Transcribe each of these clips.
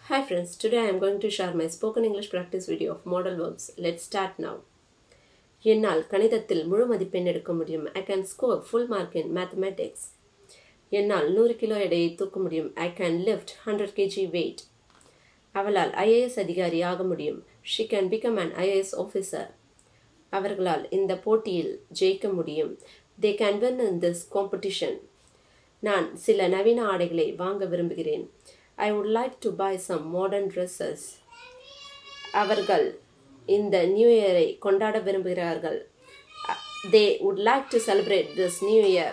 Hi friends, today I am going to share my spoken English practice video of modal verbs. Let's start now. என்னால் கணிதத்தில் முழு மதிப்பெண் எடுக்க முடியும் I can score full mark in mathematics என்னால் நூறு கிலோ எடையை தூக்க முடியும் I can lift hundred KG weight அவளால் ஐஏஎஸ் அதிகாரி ஆக முடியும் she can become an IAS officer அவர்களால் இந்த போட்டியில் ஜெயிக்க முடியும் they can win in this competition நான் சில நவீன ஆடைகளை வாங்க விரும்புகிறேன் I would like to buy some modern dresses அவர்கள் இந்த நியூ இயரை கொண்டாட விரும்புகிறார்கள் they would like to celebrate this new year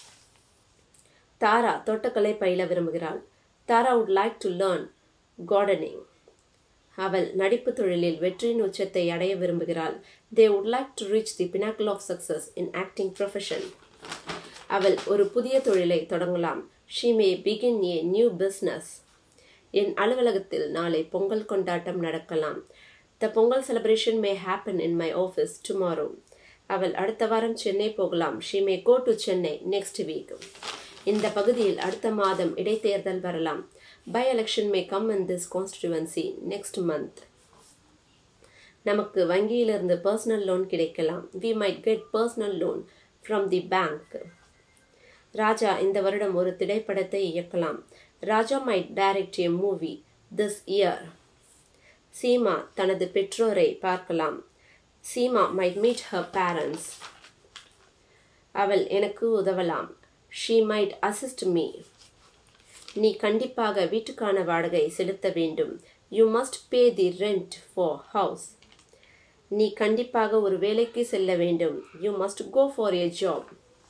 Tara தோட்டக்கலை பயில விரும்புகிறாள் Tara would like to learn gardening அவள் நடிப்பு தொழிலில் வெற்றியின் உச்சத்தை அடைய விரும்புகிறாள் they would like to reach the pinnacle of success in acting profession அவள் ஒரு புதிய தொழிலை தொடங்கலாம் she may begin a new business என் அலுவலகத்தில் நாளை பொங்கல் கொண்டாட்டம் நடக்கலாம் the Pongal celebration may happen in my office tomorrow அவள் அடுத்த வாரம் சென்னை போகலாம் she may go to Chennai next week இந்த பகுதியில் அடுத்த மாதம் இடைத்தேர்தல் வரலாம் by election may come in this constituency next month நமக்கு வங்கியிலிருந்து பர்சனல் லோன் கிடைக்கலாம் we might get personal loan from the bank Raja இந்த வருடம் ஒரு திரைப்படத்தை இயக்கலாம் Raja might direct a movie this year Seema தனது பெற்றோரை பார்க்கலாம் Seema might meet her parents அவள் எனக்கு உதவலாம் ஷீ மைட் அசிஸ்ட் மீ நீ கண்டிப்பாக வீட்டுக்கான வாடகை செலுத்த வேண்டும் you must pay the rent for house நீ கண்டிப்பாக ஒரு வேலைக்கு செல்ல வேண்டும் you must go for a job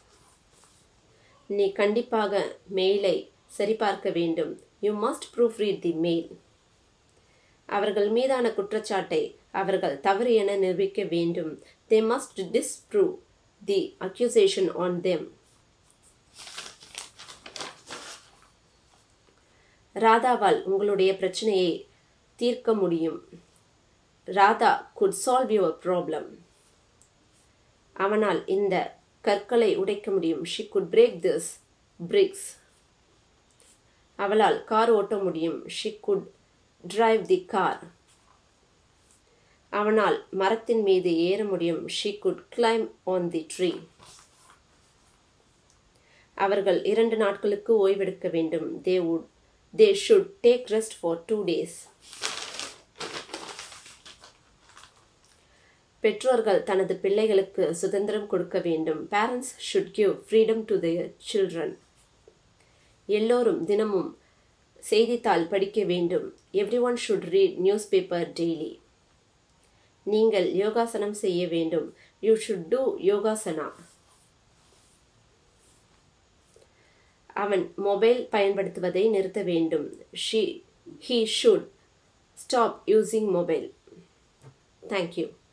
நீ கண்டிப்பாக மெயிலை சரிபார்க்க வேண்டும் you must proofread the mail அவர்கள் மீதான குற்றச்சாட்டை அவர்கள் தவறு என நிரூபிக்க வேண்டும் they must disprove the accusation on them ராதாவால் உங்களுடைய பிரச்சனையை தீர்க்க முடியும் Radha could solve your problem அவனால் இந்த கற்களை உடைக்க முடியும் she could break this bricks அவளால் கார் ஓட்ட முடியும் she could drive the car அவனால் மரத்தின் மீது ஏற முடியும் she could climb on the tree அவர்கள் இரண்டு நாட்களுக்கு ஓய்வெடுக்க வேண்டும் they would they should take rest for two days பெற்றோர்கள் தனது பிள்ளைகளுக்கு சுதந்திரம் கொடுக்க வேண்டும் parents should give freedom to their children எல்லோரும் தினமும் செய்தித்தாள் படிக்க வேண்டும் everyone should read newspaper daily நீங்கள் யோகாசனம் செய்ய வேண்டும் யூ ஷுட் டூ யோகாசனா அவன் மொபைல் பயன்படுத்துவதை நிறுத்த வேண்டும் she he should stop using mobile thank you